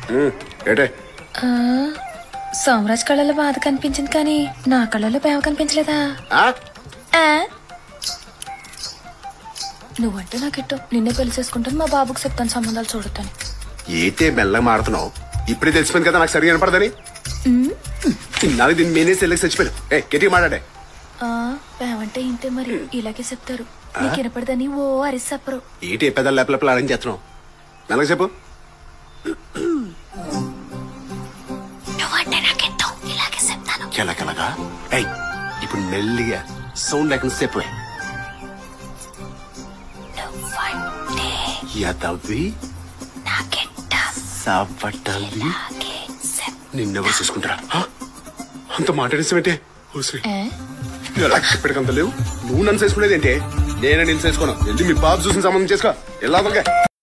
ఉమ్, ఏటే ఆ, సోమరాజ్ కళ్ళలో బాధ కనిపించింది కానీ నా కళ్ళలో ప్రేమ కనిపించలేదా ఆ? ఆ? నువ్వంటే నాకు ఇట్టం నిన్నే పెళ్లి చేసుకుంటాను మా బాబుకి చెప్తాను సంబంధాలు చూడతాను ఏటే మెల్లగా మారుతున్నావు ఇప్పుడే తెలిసిపోయింది కదా నాకు సరిగా వినపడదని నాకు దీన్ని మేనే సెల్లెకి చచ్చిపోయాను ఏ గట్టిగా మాట్లాడే ప్రేమ అంటే ఇంతే మరి ఇలాగే చెప్తారు నీకు వినపడదని ఓ అరిసి చెప్పరు ఏటి పెద్దలు లేప లేపల అరేంజ్ చేస్తున్నావు మెల్లగా చెప్పు నువ్వంటే నాకు ఇట్టం ఇలాగే చెప్తాను కెలకలగా ఏయ్ ఇప్పుడు మెల్లిగా సౌండ్ లేకుండా చెప్పు నువ్వంటే యదవి నాకిట్టం సవటవి ఇలాగే చెప్ నిన్నెవరు చూసుకుంటారా హ? అంత మాట్లాడేసావేంటే ఓశ్రీ ఏ? ఎలా చెప్పాడు లేవు నువ్వు నన్ను చేసుకునేది ఏంటి నేనే నిన్ను చేసుకోను వెళ్ళి మీ బాబు చూసిన సంబంధం చేసుకో ఎలా